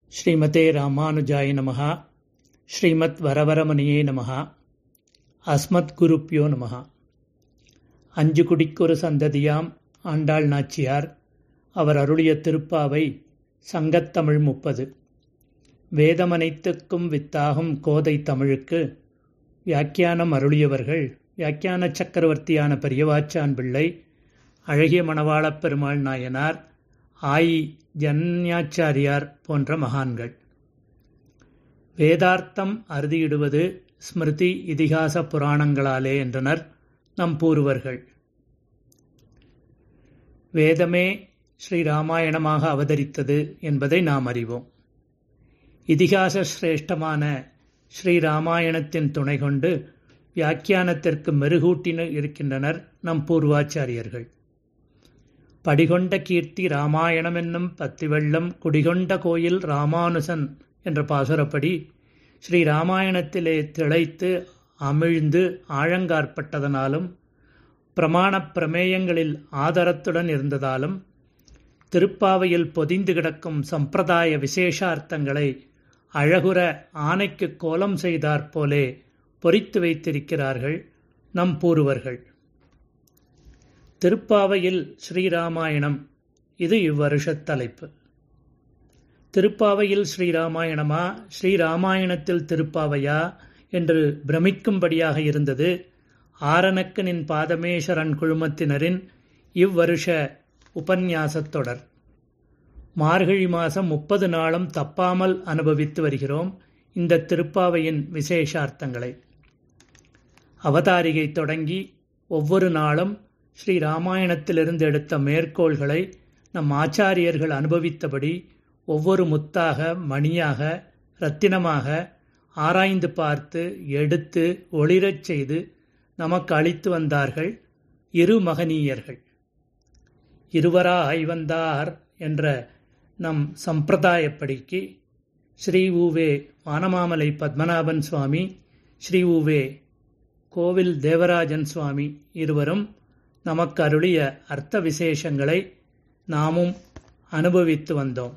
ஸ்ரீமதே ராமானுஜாய நமः ஸ்ரீமத் வரவரமணியே நமः அஸ்மத் குருப்பியோ நமः அஞ்சு குடிக்கொரு சந்ததியாம் ஆண்டாள் நாச்சியார் அவர் அருளிய திருப்பாவை சங்கத்தமிழ் முப்பது வேதமனைத்துக்கும் வித்தாகும் கோதை தமிழுக்கு வியாக்கியானம் அருளியவர்கள் வியாக்கியான சக்கரவர்த்தியான பெரியவாச்சான் பிள்ளை அழகிய மணவாளப் பெருமாள் நாயனார் ஆயி ஜன்யாச்சாரியார் போன்ற மகான்கள் வேதார்த்தம் அறுதியிடுவது ஸ்மிருதி இதிகாச புராணங்களாலே என்றனர் நம் பூர்வர்கள் வேதமே ஸ்ரீ ராமாயணமாக அவதரித்தது என்பதை நாம் அறிவோம் இதிகாச சிரேஷ்டமான ஸ்ரீ ராமாயணத்தின் துணை கொண்டு வியாக்கியானத்திற்கு மெருகூட்டின இருக்கின்றனர் நம் பூர்வாச்சாரியர்கள் படிகொண்ட கீர்த்தி ராமாயணம் என்னும் பத்தி வெள்ளம் குடிகொண்ட கோயில் ராமானுசன் என்ற பாசுரப்படி ஸ்ரீ ராமாயணத்திலே திளைத்து அமிழ்ந்து ஆழங்காற்பட்டதனாலும் பிரமாண பிரமேயங்களில் ஆதரத்துடன் இருந்ததாலும் திருப்பாவையில் பொதிந்து கிடக்கும் சம்பிரதாய விசேஷார்த்தங்களை அழகுற ஆணைக்கு கோலம் செய்தாற்போலே பொறித்து வைத்திருக்கிறார்கள் நம் பூர்வர்கள் திருப்பாவையில் ஸ்ரீராமாயணம் இது இவ்வருஷத் தலைப்பு திருப்பாவையில் ஸ்ரீராமாயணமா ஸ்ரீராமாயணத்தில் திருப்பாவையா என்று பிரமிக்கும்படியாக இருந்தது ஆரணக்கனின் பாதமேஸ்வரன் குழுமத்தினரின் இவ்வருஷ உபன்யாசத் தொடர் மார்கழி மாதம் முப்பது நாளும் தப்பாமல் அனுபவித்து வருகிறோம் இந்த திருப்பாவையின் விசேஷார்த்தங்களை அவதாரிகை தொடங்கி ஒவ்வொரு நாளும் ஸ்ரீ ராமாயணத்திலிருந்து எடுத்த மேற்கோள்களை நம் ஆச்சாரியர்கள் அனுபவித்தபடி ஒவ்வொரு முத்தாக மணியாக ரத்தினமாக ஆராய்ந்து பார்த்து எடுத்து ஒளிரச் செய்து நமக்கு அளித்து வந்தார்கள் இரு மகனீயர்கள் இருவரா ஐவந்தார் என்ற நம் சம்பிரதாயப்படிக்கு ஸ்ரீ ஊவே வானமாமலை பத்மநாபன் சுவாமி ஸ்ரீ ஊவே கோவில் தேவராஜன் சுவாமி இருவரும் நமக்கு அருளிய அர்த்த விசேஷங்களை நாமும் அனுபவித்து வந்தோம்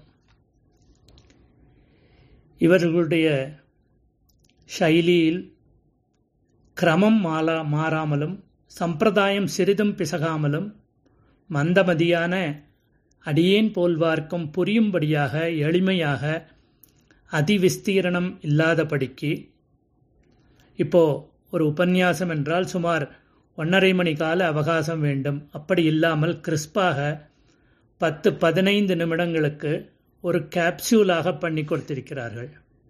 இவர்களுடைய ஷைலியில் கிரமம் மாலா மாறாமலும் சம்பிரதாயம் சிறிதும் பிசகாமலும் மந்தமதியான அடியேன் போல்வார்க்கும் புரியும்படியாக எளிமையாக அதிவிஸ்தீரணம் இல்லாதபடிக்கு இப்போ ஒரு உபன்யாசம் என்றால் சுமார் ஒன்றரை மணி கால அவகாசம் வேண்டும் அப்படி இல்லாமல் கிறிஸ்பாக பத்து பதினைந்து நிமிடங்களுக்கு ஒரு கேப்சியூலாக பண்ணி கொடுத்திருக்கிறார்கள்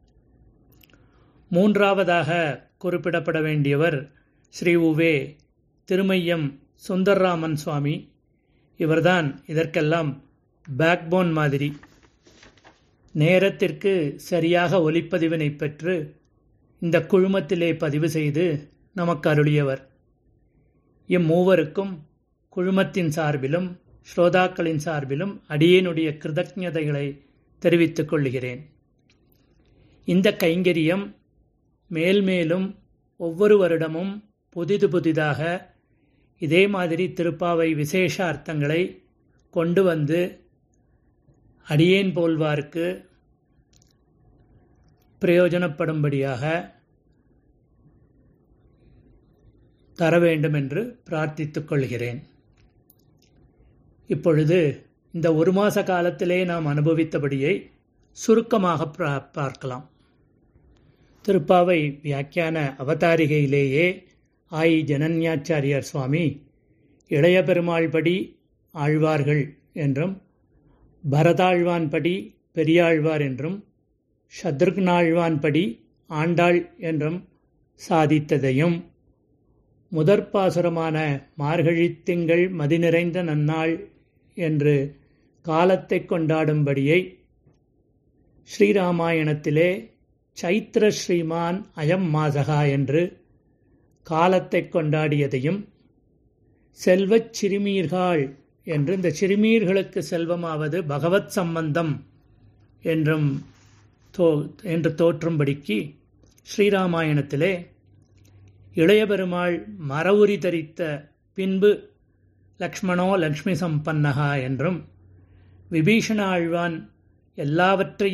மூன்றாவதாக குறிப்பிடப்பட வேண்டியவர் ஸ்ரீ உவே திருமையம் சுந்தர்ராமன் சுவாமி இவர்தான் இதற்கெல்லாம் பேக்போன் மாதிரி நேரத்திற்கு சரியாக ஒலிப்பதிவினை பெற்று இந்த குழுமத்திலே பதிவு செய்து நமக்கு அருளியவர் இம்மூவருக்கும் குழுமத்தின் சார்பிலும் ஸ்ரோதாக்களின் சார்பிலும் அடியேனுடைய கிருதஜதைகளை தெரிவித்துக் கொள்கிறேன் இந்த கைங்கரியம் மேல்மேலும் ஒவ்வொரு வருடமும் புதிது புதிதாக இதே மாதிரி திருப்பாவை விசேஷ அர்த்தங்களை கொண்டு வந்து அடியேன் போல்வார்க்கு பிரயோஜனப்படும்படியாக தர வேண்டும் என்று பிரார்த்தித்துக் கொள்கிறேன் இப்பொழுது இந்த ஒரு மாத காலத்திலே நாம் அனுபவித்தபடியை சுருக்கமாக பார்க்கலாம் திருப்பாவை வியாக்கியான அவதாரிகையிலேயே ஆயி ஜனன்யாச்சாரியார் சுவாமி இளைய பெருமாள் படி ஆழ்வார்கள் என்றும் பரதாழ்வான் படி பெரியாழ்வார் என்றும் சத்ருக்னாழ்வான் படி ஆண்டாள் என்றும் சாதித்ததையும் முதற்பாசுரமான மார்கழி திங்கள் மதி நிறைந்த நன்னாள் என்று காலத்தை கொண்டாடும்படியை ஸ்ரீராமாயணத்திலே சைத்திர ஸ்ரீமான் அயம் மாசகா என்று காலத்தை கொண்டாடியதையும் செல்வச் சிறுமீர்கள் என்று இந்த சிறுமீர்களுக்கு செல்வமாவது பகவத் சம்பந்தம் என்றும் தோ என்று தோற்றும்படிக்கு ஸ்ரீராமாயணத்திலே இளைய பெருமாள் மரவுரி தரித்த பின்பு லக்ஷ்மணோ லக்ஷ்மி சம்பன்னகா என்றும் விபீஷண ஆழ்வான் எல்லாவற்றையும்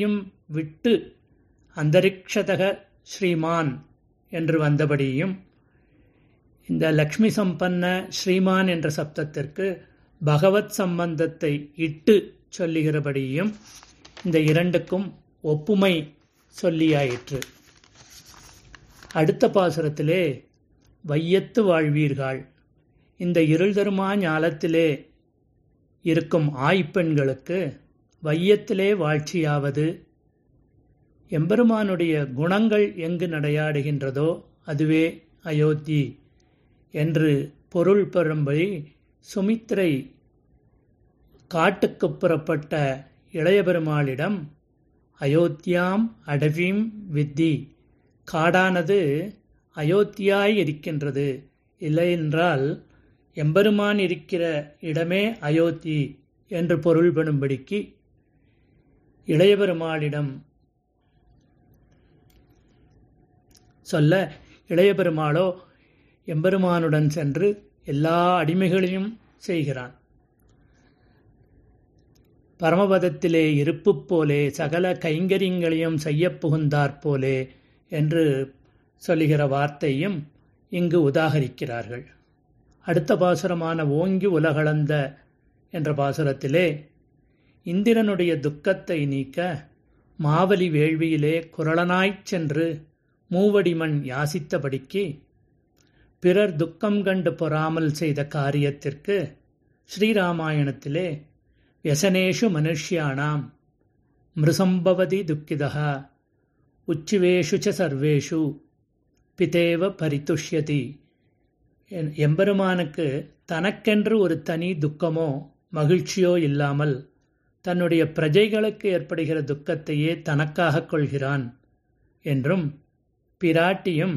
விட்டு அந்தரிக்ஷதக ஸ்ரீமான் என்று வந்தபடியும் இந்த லக்ஷ்மி சம்பன்ன ஸ்ரீமான் என்ற சப்தத்திற்கு பகவத் சம்பந்தத்தை இட்டு சொல்லுகிறபடியும் இந்த இரண்டுக்கும் ஒப்புமை சொல்லியாயிற்று அடுத்த பாசுரத்திலே வையத்து வாழ்வீர்கள் இந்த இருள் தருமா ஞாலத்திலே இருக்கும் ஆய்ப்பெண்களுக்கு வையத்திலே வாழ்ச்சியாவது எம்பெருமானுடைய குணங்கள் எங்கு நடையாடுகின்றதோ அதுவே அயோத்தி என்று பொருள் பெறும்படி சுமித்ரை காட்டுக்குப் புறப்பட்ட இளைய பெருமாளிடம் அயோத்தியாம் அடவீம் வித்தி காடானது அயோத்தியாய் இருக்கின்றது இல்லையென்றால் எம்பெருமான் இருக்கிற இடமே அயோத்தி என்று பொருள் பெறும்படிக்கு இளைய பெருமாளிடம் சொல்ல இளைய பெருமாளோ எம்பெருமானுடன் சென்று எல்லா அடிமைகளையும் செய்கிறான் பரமபதத்திலே இருப்பு போலே சகல கைங்கரியங்களையும் செய்ய புகுந்தாற் போலே என்று சொல்லுகிற வார்த்தையும் இங்கு உதாகரிக்கிறார்கள் அடுத்த பாசுரமான ஓங்கி உலகளந்த என்ற பாசுரத்திலே இந்திரனுடைய துக்கத்தை நீக்க மாவலி வேள்வியிலே குரலனாய்ச் சென்று மூவடிமண் யாசித்தபடிக்கு பிறர் துக்கம் கண்டு பொறாமல் செய்த காரியத்திற்கு ஸ்ரீராமாயணத்திலே வியசனேஷு மனுஷ்யானாம் மிருசம்பவதி துக்கிதா உச்சிவேஷு ச சர்வேஷு பிதேவ பரிதுஷ்யதி எம்பெருமானுக்கு தனக்கென்று ஒரு தனி துக்கமோ மகிழ்ச்சியோ இல்லாமல் தன்னுடைய பிரஜைகளுக்கு ஏற்படுகிற துக்கத்தையே தனக்காக கொள்கிறான் என்றும் பிராட்டியும்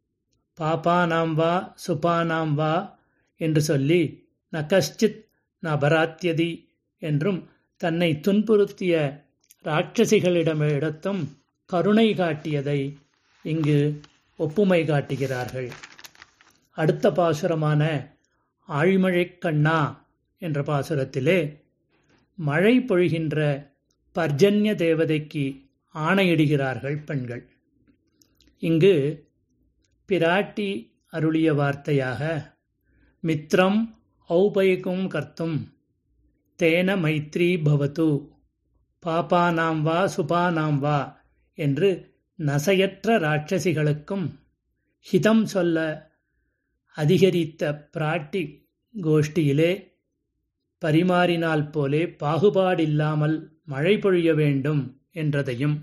பாப்பானாம் வா சுபானாம் வா என்று சொல்லி ந கஷ்டித் ந அபராத்தியதி என்றும் தன்னை துன்புறுத்திய ராட்சசிகளிடமிடத்தும் கருணை காட்டியதை இங்கு ஒப்புமை காட்டுகிறார்கள் அடுத்த பாசுரமான ஆழிமழைக் கண்ணா என்ற பாசுரத்திலே மழை பொழிகின்ற பர்ஜன்ய தேவதைக்கு ஆணையிடுகிறார்கள் பெண்கள் இங்கு பிராட்டி அருளிய வார்த்தையாக மித்ரம் ஔபயிக்கும் கர்த்தும் தேன மைத்ரி பவது பாப்பானாம் வா சுபானாம் வா என்று நசையற்ற ராட்சசிகளுக்கும் ஹிதம் சொல்ல அதிகரித்த பிராட்டி கோஷ்டியிலே பரிமாறினால் போலே பாகுபாடில்லாமல் மழை பொழிய வேண்டும் என்றதையும்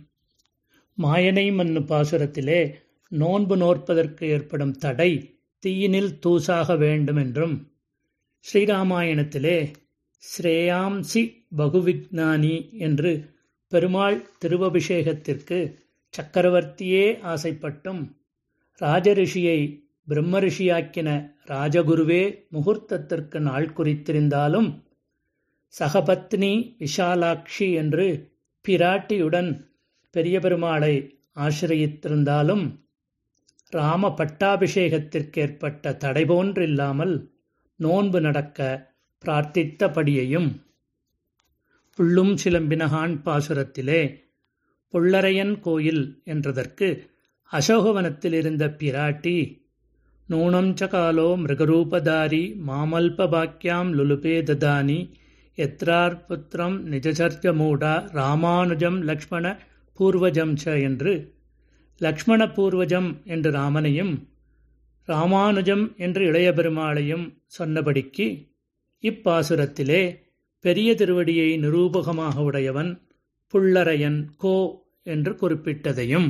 மாயனை மண்ணு பாசுரத்திலே நோன்பு நோற்பதற்கு ஏற்படும் தடை தீயினில் தூசாக வேண்டும் என்றும் ஸ்ரீராமாயணத்திலே ஸ்ரேயாம்சி பகுவிக்னானி என்று பெருமாள் திருவபிஷேகத்திற்கு சக்கரவர்த்தியே ஆசைப்பட்டும் ராஜரிஷியை பிரம்மரிஷியாக்கின ராஜகுருவே முகூர்த்தத்திற்கு நாள் குறித்திருந்தாலும் சகபத்னி விஷாலாட்சி என்று பிராட்டியுடன் பெரிய பெருமாளை ஆசிரியத்திருந்தாலும் ராம பட்டாபிஷேகத்திற்கேற்பட்ட தடை போன்றில்லாமல் நோன்பு நடக்க பிரார்த்தித்தபடியையும் புள்ளும் சிலம்பினகான் பாசுரத்திலே புள்ளரையன் கோயில் என்றதற்கு அசோகவனத்தில் இருந்த பிராட்டி நூனம் ச காலோ மிருகரூபதாரி மாமல்பபாக்கியாம் லுலுபே ததானி எத்ரார் புத்திரம் நிஜசர்ஜ மூடா ராமானுஜம் லக்ஷ்மண பூர்வஜம் ச என்று லக்ஷ்மண பூர்வஜம் என்று ராமனையும் ராமானுஜம் என்று இளைய பெருமாளையும் சொன்னபடிக்கு இப்பாசுரத்திலே பெரிய திருவடியை நிரூபகமாக உடையவன் புள்ளரையன் கோ என்று குறிப்பிட்டதையும்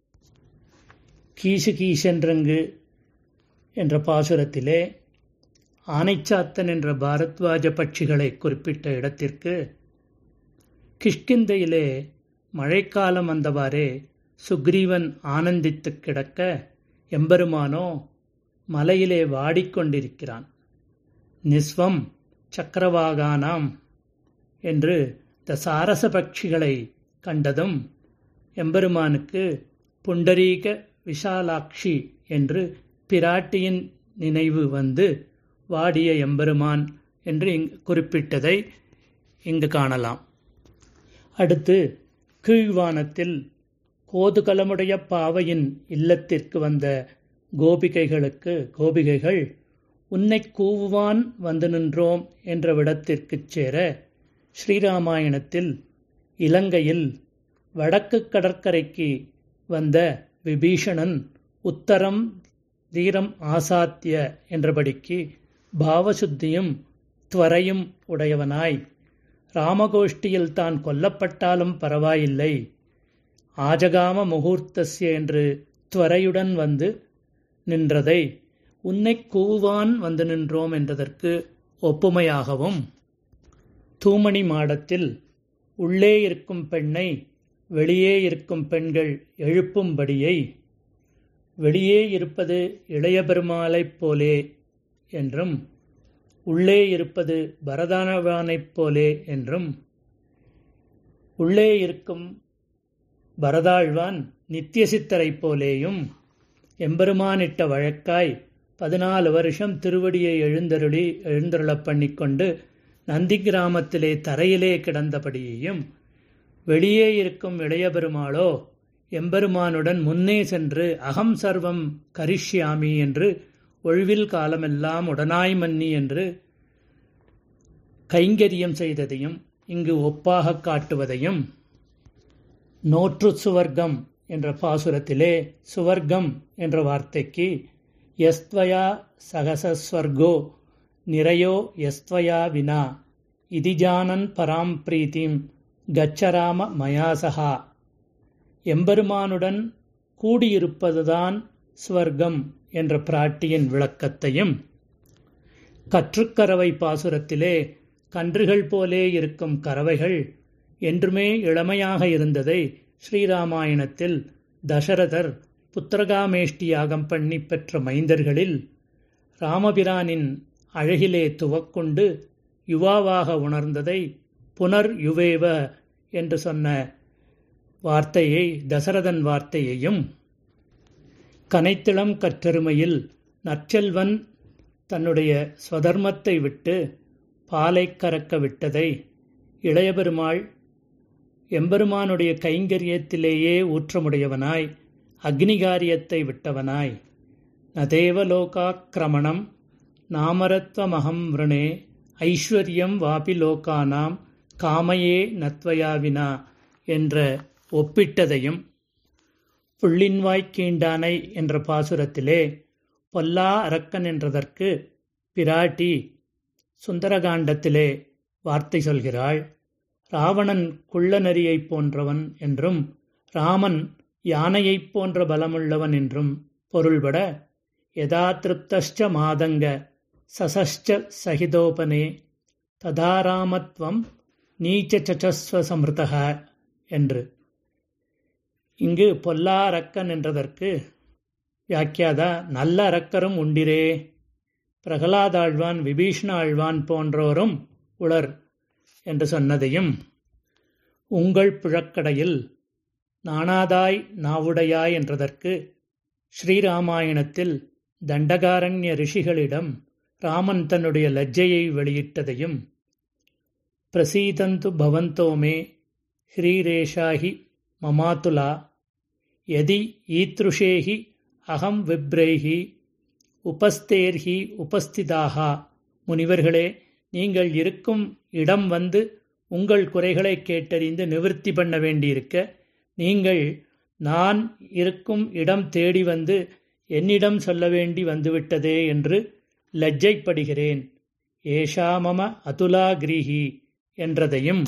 கீசு கீசென்றங்கு என்ற பாசுரத்திலே ஆனைச்சாத்தன் என்ற பாரத்வாஜ பட்சிகளை குறிப்பிட்ட இடத்திற்கு கிஷ்கிந்தையிலே மழைக்காலம் வந்தவாறே சுக்ரீவன் ஆனந்தித்து கிடக்க எம்பெருமானோ மலையிலே வாடிக்கொண்டிருக்கிறான் நிஸ்வம் சக்கரவாகானாம் என்று த சாரச பட்சிகளை கண்டதும் எம்பெருமானுக்கு புண்டரீக விஷாலாட்சி என்று பிராட்டியின் நினைவு வந்து வாடிய எம்பெருமான் என்று இங்கு குறிப்பிட்டதை இங்கு காணலாம் அடுத்து கீழ்வானத்தில் கோதுகலமுடைய பாவையின் இல்லத்திற்கு வந்த கோபிகைகளுக்கு கோபிகைகள் உன்னை கூவுவான் வந்து நின்றோம் என்ற விடத்திற்குச் சேர ஸ்ரீராமாயணத்தில் இலங்கையில் வடக்கு கடற்கரைக்கு வந்த விபீஷணன் உத்தரம் தீரம் ஆசாத்திய என்றபடிக்கு பாவசுத்தியும் துவரையும் உடையவனாய் ராமகோஷ்டியில் தான் கொல்லப்பட்டாலும் பரவாயில்லை ஆஜகாம முகூர்த்தஸ்ய என்று துவரையுடன் வந்து நின்றதை உன்னை கூவான் வந்து நின்றோம் என்றதற்கு ஒப்புமையாகவும் தூமணி மாடத்தில் உள்ளே இருக்கும் பெண்ணை வெளியே இருக்கும் பெண்கள் எழுப்பும்படியை வெளியே இருப்பது இளைய பெருமாளைப் போலே என்றும் உள்ளே இருப்பது பரதானவானைப் போலே என்றும் உள்ளே இருக்கும் பரதாழ்வான் நித்தியசித்தரைப் போலேயும் எம்பெருமானிட்ட வழக்காய் பதினாலு வருஷம் திருவடியை எழுந்தருளி எழுந்தருளப் பண்ணிக்கொண்டு நந்தி கிராமத்திலே தரையிலே கிடந்தபடியையும் வெளியே இருக்கும் இளைய பெருமாளோ எம்பெருமானுடன் முன்னே சென்று அகம் சர்வம் கரிஷ்யாமி என்று ஒழிவில் காலமெல்லாம் உடனாய் மன்னி என்று கைங்கரியம் செய்ததையும் இங்கு ஒப்பாக காட்டுவதையும் நோற்று சுவர்க்கம் என்ற பாசுரத்திலே சுவர்க்கம் என்ற வார்த்தைக்கு எஸ்த்வயா சகசஸ்வர்கோ நிறையோ எஸ்த்வயா வினா இதிஜானன் பராம் பிரீத்திம் கச்சராம மயாசகா எம்பெருமானுடன் கூடியிருப்பதுதான் ஸ்வர்க்கம் என்ற பிராட்டியின் விளக்கத்தையும் கற்றுக்கறவை பாசுரத்திலே கன்றுகள் போலே இருக்கும் கறவைகள் என்றுமே இளமையாக இருந்ததை ஸ்ரீராமாயணத்தில் தசரதர் புத்திரகாமேஷ்டி யாகம் பண்ணி பெற்ற மைந்தர்களில் ராமபிரானின் அழகிலே துவக்கொண்டு யுவாவாக உணர்ந்ததை புனர் யுவேவ என்று சொன்ன வார்த்தையை தசரதன் வார்த்தையையும் கனைத்திளம் கற்றெருமையில் நற்செல்வன் தன்னுடைய ஸ்வதர்மத்தை விட்டு பாலை கறக்க விட்டதை இளையபெருமாள் எம்பெருமானுடைய கைங்கரியத்திலேயே ஊற்றமுடையவனாய் அக்னிகாரியத்தை விட்டவனாய் நதேவலோகாக்கிரமணம் நாமரத்வமகம் விரணே ஐஸ்வர்யம் வாபி லோகானாம் காமையே நத்வயாவினா என்ற ஒப்பிட்டதையும் புள்ளின்வாய்க் கீண்டானை என்ற பாசுரத்திலே பொல்லா அரக்கன் என்றதற்கு பிராட்டி சுந்தரகாண்டத்திலே வார்த்தை சொல்கிறாள் ராவணன் குள்ளநரியைப் போன்றவன் என்றும் ராமன் யானையைப் போன்ற பலமுள்ளவன் என்றும் பொருள்பட யதா திருப்தஷ்ட மாதங்க சசஷ்ட சகிதோபனே ததாராமத்வம் நீச்சச்சஸ்வ சமிருதக என்று இங்கு பொல்லா அரக்கன் என்றதற்கு வியாக்கியாதா நல்ல அரக்கரும் உண்டிரே பிரகலாதாழ்வான் விபீஷ்ண ஆழ்வான் போன்றோரும் உளர் என்று சொன்னதையும் உங்கள் பிழக்கடையில் நாணாதாய் நாவுடையாய் என்றதற்கு ஸ்ரீராமாயணத்தில் தண்டகாரண்ய ரிஷிகளிடம் ராமன் தன்னுடைய லஜ்ஜையை வெளியிட்டதையும் பிரசீதந்து பவந்தோமே ஹ்ரீரேஷாஹி மமாத்துலா யதி ஈத்ருஷேஹி அகம் விப்ரைஹி உபஸ்தேர்ஹி உபஸ்திதாகா முனிவர்களே நீங்கள் இருக்கும் இடம் வந்து உங்கள் குறைகளை கேட்டறிந்து நிவர்த்தி பண்ண வேண்டியிருக்க நீங்கள் நான் இருக்கும் இடம் தேடி வந்து என்னிடம் சொல்ல வேண்டி வந்துவிட்டதே என்று லஜ்ஜைப்படுகிறேன் ஏஷா மம அதுலா கிரீஹி என்றதையும்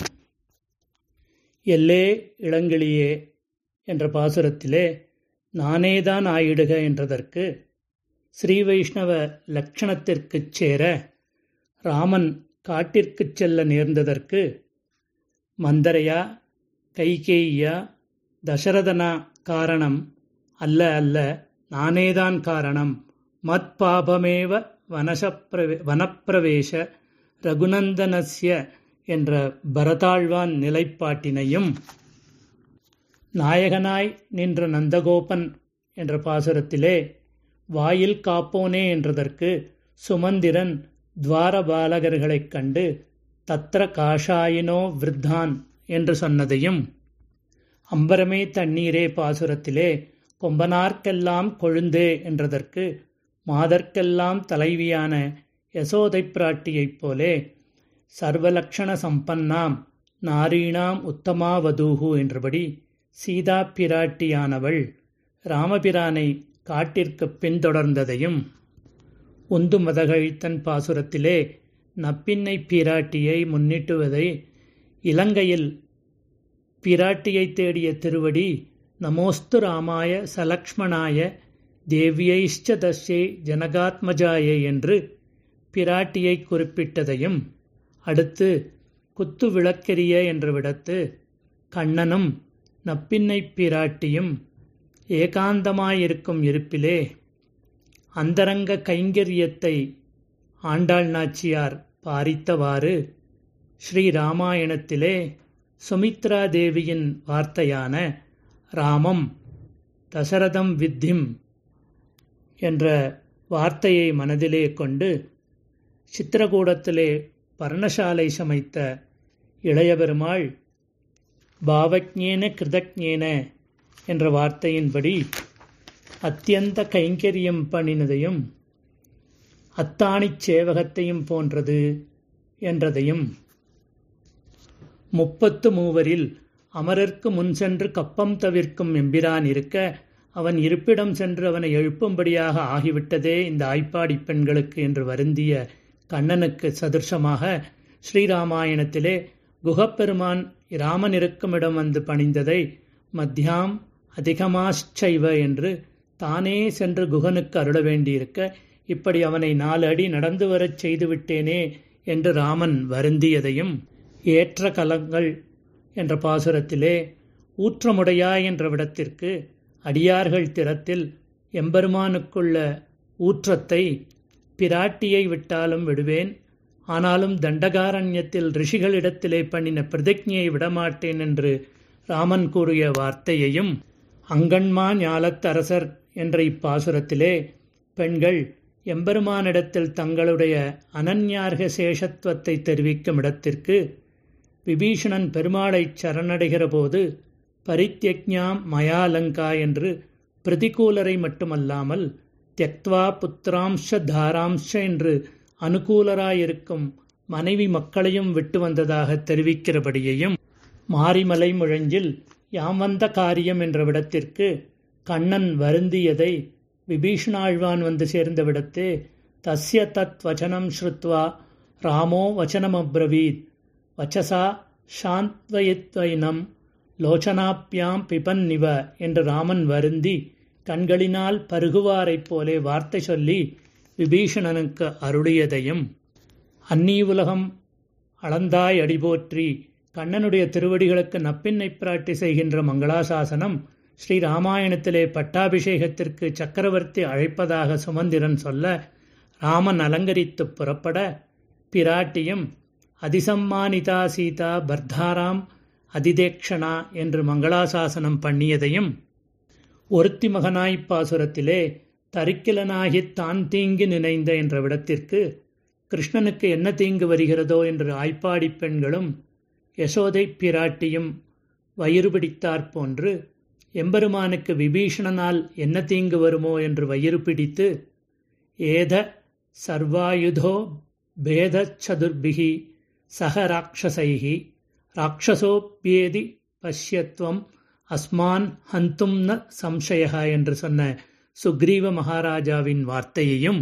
எல்லே இளங்கிளியே என்ற பாசுரத்திலே நானேதான் ஆயிடுக என்றதற்கு ஸ்ரீ வைஷ்ணவ லக்ஷணத்திற்குச் சேர ராமன் காட்டிற்குச் செல்ல நேர்ந்ததற்கு மந்தரையா கைகேயா தசரதனா காரணம் அல்ல அல்ல நானேதான் காரணம் மத் பாபமேவ வனசப்பிரவே வனப்பிரவேச ரகுநந்தனஸ்ய என்ற பரதாழ்வான் நிலைப்பாட்டினையும் நாயகனாய் நின்ற நந்தகோபன் என்ற பாசுரத்திலே வாயில் காப்போனே என்றதற்கு சுமந்திரன் துவாரபாலகர்களைக் கண்டு தத்ர காஷாயினோ விருத்தான் என்று சொன்னதையும் அம்பரமே தண்ணீரே பாசுரத்திலே கொம்பனார்க்கெல்லாம் கொழுந்தே என்றதற்கு மாதர்க்கெல்லாம் தலைவியான யசோதை பிராட்டியைப் போலே சர்வலக்ஷண சம்பன்னாம் நாரீணாம் உத்தமாவதூகு என்றபடி சீதா பிராட்டியானவள் ராமபிரானை காட்டிற்குப் பின்தொடர்ந்ததையும் உந்து மதகழித்தன் பாசுரத்திலே நப்பின்னை பிராட்டியை முன்னிட்டுவதை இலங்கையில் பிராட்டியை தேடிய திருவடி நமோஸ்து ராமாய சலக்ஷ்மணாய தேவியைஷ்ச தஸ்யை ஜனகாத்மஜாயே என்று பிராட்டியை குறிப்பிட்டதையும் அடுத்து குத்து விளக்கெரிய என்ற விடத்து கண்ணனும் நப்பின்னை பிராட்டியும் ஏகாந்தமாயிருக்கும் இருப்பிலே அந்தரங்க கைங்கரியத்தை ஆண்டாள் நாச்சியார் பாரித்தவாறு ஸ்ரீ ராமாயணத்திலே சுமித்ரா தேவியின் வார்த்தையான ராமம் தசரதம் வித்திம் என்ற வார்த்தையை மனதிலே கொண்டு சித்திரகூடத்திலே பர்ணசாலை சமைத்த இளையபெருமாள் பாவஜேன கிருதஜேன என்ற வார்த்தையின்படி அத்தியந்த கைங்கரியம் பண்ணினதையும் அத்தாணிச் சேவகத்தையும் போன்றது என்றதையும் முப்பத்து மூவரில் அமரர்க்கு முன் சென்று கப்பம் தவிர்க்கும் எம்பிரான் இருக்க அவன் இருப்பிடம் சென்று அவனை எழுப்பும்படியாக ஆகிவிட்டதே இந்த ஆய்ப்பாடி பெண்களுக்கு என்று வருந்திய கண்ணனுக்கு சதுர்ஷமாக ஸ்ரீராமாயணத்திலே குகப்பெருமான் ராமன் இருக்குமிடம் வந்து பணிந்ததை மத்தியாம் அதிகமாச்சைவ என்று தானே சென்று குகனுக்கு அருள வேண்டியிருக்க இப்படி அவனை நாலு அடி நடந்து வரச் செய்துவிட்டேனே என்று ராமன் வருந்தியதையும் ஏற்ற கலங்கள் என்ற பாசுரத்திலே ஊற்றமுடையா என்ற விடத்திற்கு அடியார்கள் திறத்தில் எம்பெருமானுக்குள்ள ஊற்றத்தை பிராட்டியை விட்டாலும் விடுவேன் ஆனாலும் தண்டகாரண்யத்தில் ரிஷிகளிடத்திலே பண்ணின பிரதிஜையை விடமாட்டேன் என்று ராமன் கூறிய வார்த்தையையும் அங்கன்மா ஞாலத்தரசர் என்ற இப்பாசுரத்திலே பெண்கள் எம்பெருமானிடத்தில் தங்களுடைய அனன்யார்க சேஷத்துவத்தை தெரிவிக்கும் இடத்திற்கு விபீஷணன் பெருமாளைச் சரணடைகிற போது பரித்யஜாம் மயாலங்கா என்று பிரதிகூலரை மட்டுமல்லாமல் தியக்வா புத்திராம்ச தாராம்ச என்று அனுகூலராயிருக்கும் மனைவி மக்களையும் விட்டு வந்ததாக தெரிவிக்கிறபடியையும் மாரிமலை முழஞ்சில் யாம் வந்த காரியம் என்ற விடத்திற்கு கண்ணன் வருந்தியதை விபீஷணாழ்வான் வந்து சேர்ந்த விடத்தே தஸ்ய தத் வச்சனம் ஸ்ருத்வா ராமோ வச்சனமப்ரவீத் வச்சசா சாந்த்வயித்வைனம் லோச்சனாப்பியாம் பிபன்னிவ என்று ராமன் வருந்தி கண்களினால் பருகுவாரைப் போலே வார்த்தை சொல்லி விபீஷணனுக்கு அருளியதையும் அந்நீ உலகம் அளந்தாய் அடிபோற்றி கண்ணனுடைய திருவடிகளுக்கு நப்பின்னை பிராட்டி செய்கின்ற மங்களாசாசனம் ஸ்ரீ ராமாயணத்திலே பட்டாபிஷேகத்திற்கு சக்கரவர்த்தி அழைப்பதாக சுமந்திரன் சொல்ல ராமன் அலங்கரித்து புறப்பட பிராட்டியும் அதிசம்மானிதா சீதா பர்தாராம் அதிதேக்ஷணா என்று மங்களாசாசனம் பண்ணியதையும் ஒருத்தி மகனாய்ப் பாசுரத்திலே தரிக்கிலனாகித் தான் தீங்கு நினைந்த என்ற விடத்திற்கு கிருஷ்ணனுக்கு என்ன தீங்கு வருகிறதோ என்று ஆய்ப்பாடி பெண்களும் யசோதை பிராட்டியும் வயிறு பிடித்தாற் போன்று எம்பெருமானுக்கு விபீஷணனால் என்ன தீங்கு வருமோ என்று வயிறு பிடித்து ஏத சர்வாயுதோ பேதச்சதுர்பிகி சக ராட்சசைகி ராட்சசோப்பியேதி பஷ்யத்வம் அஸ்மான் ஹந்தும் ந சம்சய என்று சொன்ன சுக்ரீவ மகாராஜாவின் வார்த்தையையும்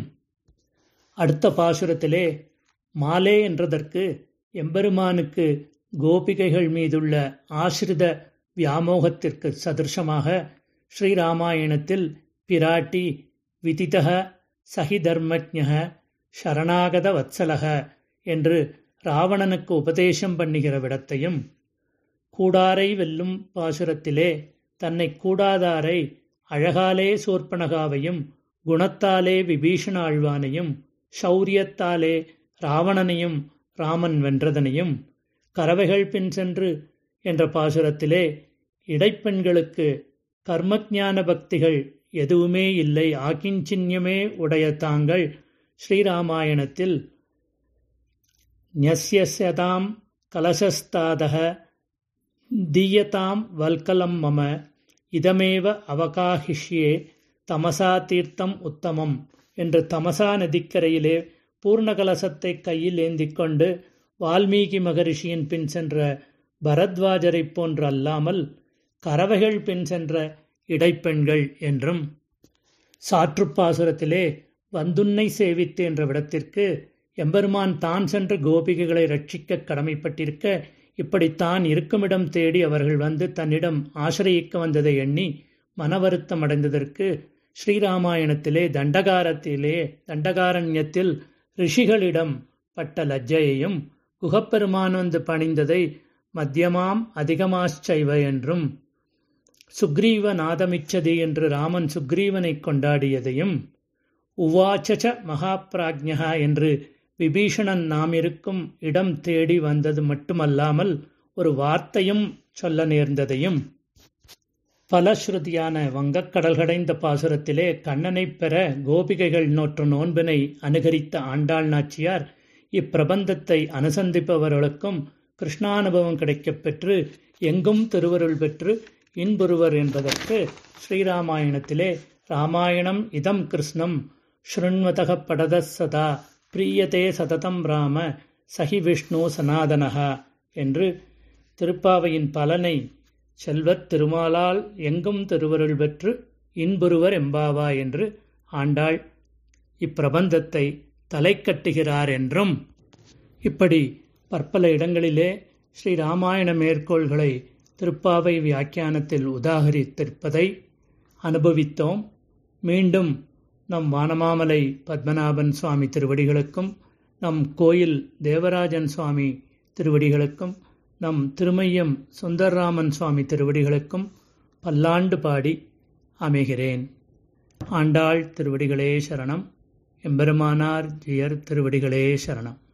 அடுத்த பாசுரத்திலே மாலே என்றதற்கு எம்பெருமானுக்கு கோபிகைகள் மீதுள்ள ஆசிரித வியாமோகத்திற்கு சதிருஷமாக ஸ்ரீராமாயணத்தில் பிராட்டி விதிதக சகிதர்மஜக சரணாகத வத்சலக என்று ராவணனுக்கு உபதேசம் பண்ணுகிற விடத்தையும் கூடாரை வெல்லும் பாசுரத்திலே தன்னை கூடாதாரை அழகாலே சூர்பனகாவையும் குணத்தாலே விபீஷண ஆழ்வானையும் ஷௌரியத்தாலே ராவணனையும் ராமன் வென்றதனையும் கறவைகள் பின் சென்று என்ற பாசுரத்திலே இடைப்பெண்களுக்கு கர்மஜான பக்திகள் எதுவுமே இல்லை ஆக்கிஞ்சின்யமே உடைய தாங்கள் ஸ்ரீராமாயணத்தில் ஞஸ்யதாம் கலசஸ்தாதக தீயதாம் வல்கலம் மம இதமேவ அவகாஹிஷ்யே தமசா தீர்த்தம் உத்தமம் என்று தமசா நதிக்கரையிலே பூர்ணகலசத்தை கையில் ஏந்திக் கொண்டு வால்மீகி மகரிஷியின் பின் சென்ற பரத்வாஜரைப் போன்று அல்லாமல் கறவைகள் பின் சென்ற இடைப்பெண்கள் என்றும் சாற்றுப்பாசுரத்திலே வந்துன்னை சேவித்து என்ற விடத்திற்கு எம்பெருமான் தான் சென்ற கோபிகைகளை ரட்சிக்க கடமைப்பட்டிருக்க இப்படித்தான் இருக்குமிடம் தேடி அவர்கள் வந்து தன்னிடம் ஆசிரயிக்க வந்ததை எண்ணி மனவருத்தம் அடைந்ததற்கு ஸ்ரீராமாயணத்திலே தண்டகாரத்திலே தண்டகாரண்யத்தில் ரிஷிகளிடம் பட்ட லஜ்ஜையையும் குகப்பெருமான் வந்து பணிந்ததை மத்தியமாம் அதிகமாச்சைவ என்றும் சுக்ரீவ நாதமிச்சதி என்று ராமன் சுக்ரீவனை கொண்டாடியதையும் உவாச்சச மகாபிராஜ்யா என்று விபீஷணன் நாம் இருக்கும் இடம் தேடி வந்தது மட்டுமல்லாமல் ஒரு வார்த்தையும் சொல்ல நேர்ந்ததையும் பலஸ்ருதியான வங்கக்கடல் கடைந்த பாசுரத்திலே கண்ணனைப் பெற கோபிகைகள் நோற்று நோன்பினை அனுகரித்த ஆண்டாள் நாச்சியார் இப்பிரபந்தத்தை அனுசந்திப்பவர்களுக்கும் கிருஷ்ணானுபவம் கிடைக்கப் பெற்று எங்கும் திருவருள் பெற்று இன்புருவர் என்பதற்கு ஸ்ரீராமாயணத்திலே ராமாயணம் இதம் கிருஷ்ணம் ஸ்ருண்வதக படத சதா பிரியதே சததம் ராம சஹி விஷ்ணு சனாதனஹா என்று திருப்பாவையின் பலனை செல்வத் திருமாலால் எங்கும் திருவருள் பெற்று இன்புருவர் எம்பாவா என்று ஆண்டாள் இப்பிரபந்தத்தை தலை கட்டுகிறார் என்றும் இப்படி பற்பல இடங்களிலே ஸ்ரீ ராமாயண மேற்கோள்களை திருப்பாவை வியாக்கியானத்தில் உதாகரித்திருப்பதை அனுபவித்தோம் மீண்டும் நம் வானமாமலை பத்மநாபன் சுவாமி திருவடிகளுக்கும் நம் கோயில் தேவராஜன் சுவாமி திருவடிகளுக்கும் நம் திருமையம் சுந்தர்ராமன் சுவாமி திருவடிகளுக்கும் பல்லாண்டு பாடி அமைகிறேன் ஆண்டாள் திருவடிகளே சரணம் எம்பெருமானார் ஜியர் திருவடிகளே சரணம்